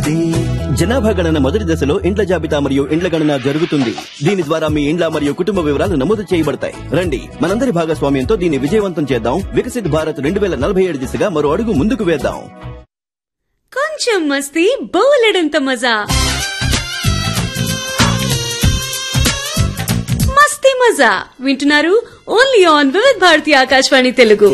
ఉన్నది జనాభా గణన మొదటి దశలో ఇండ్ల జాబితా మరియు ఇండ్ల గణన జరుగుతుంది దీని ద్వారా మీ ఇండ్ల మరియు కుటుంబ వివరాలు నమోదు చేయబడతాయి రండి మనందరి భాగస్వామ్యంతో దీన్ని విజయవంతం చేద్దాం వికసిత్ భారత్ రెండు వేల నలభై ఏడు దిశగా మరో అడుగు ముందుకు వేద్దాం కొంచెం మస్తీ బోలెడంత మజా మస్తీ మజా వింటున్నారు ఓన్లీ ఆన్ వివిధ్ భారతి ఆకాశవాణి తెలుగు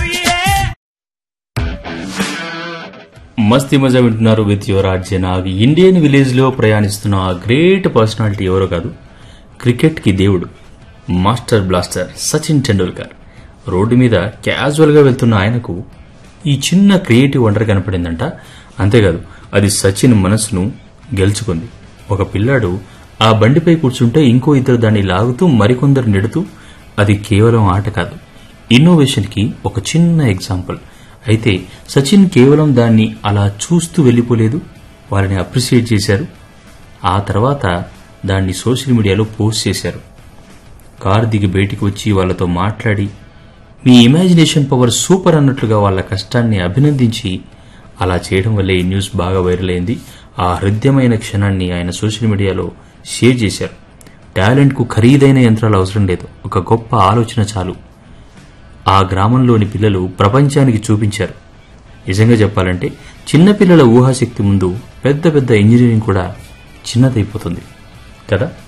మస్తీ మజా వింటున్నారు విత్ యువర్ నావి ఇండియన్ విలేజ్ లో ప్రయాణిస్తున్న ఆ గ్రేట్ పర్సనాలిటీ ఎవరో కాదు క్రికెట్ కి దేవుడు మాస్టర్ బ్లాస్టర్ సచిన్ టెండూల్కర్ రోడ్డు మీద క్యాజువల్ గా వెళ్తున్న ఆయనకు ఈ చిన్న క్రియేటివ్ వండర్ కనపడిందంట అంతేకాదు అది సచిన్ మనసును గెలుచుకుంది ఒక పిల్లాడు ఆ బండిపై కూర్చుంటే ఇంకో ఇద్దరు దాన్ని లాగుతూ మరికొందరు నెడుతూ అది కేవలం ఆట కాదు ఇన్నోవేషన్ కి ఒక చిన్న ఎగ్జాంపుల్ అయితే సచిన్ కేవలం దాన్ని అలా చూస్తూ వెళ్ళిపోలేదు వారిని అప్రిషియేట్ చేశారు ఆ తర్వాత దాన్ని సోషల్ మీడియాలో పోస్ట్ చేశారు కారు దిగి బయటికి వచ్చి వాళ్ళతో మాట్లాడి మీ ఇమాజినేషన్ పవర్ సూపర్ అన్నట్లుగా వాళ్ళ కష్టాన్ని అభినందించి అలా చేయడం వల్లే ఈ న్యూస్ బాగా వైరల్ అయింది ఆ హృదయమైన క్షణాన్ని ఆయన సోషల్ మీడియాలో షేర్ చేశారు టాలెంట్కు ఖరీదైన యంత్రాలు అవసరం లేదు ఒక గొప్ప ఆలోచన చాలు ఆ గ్రామంలోని పిల్లలు ప్రపంచానికి చూపించారు నిజంగా చెప్పాలంటే చిన్నపిల్లల ఊహాశక్తి ముందు పెద్ద పెద్ద ఇంజనీరింగ్ కూడా చిన్నదైపోతుంది కదా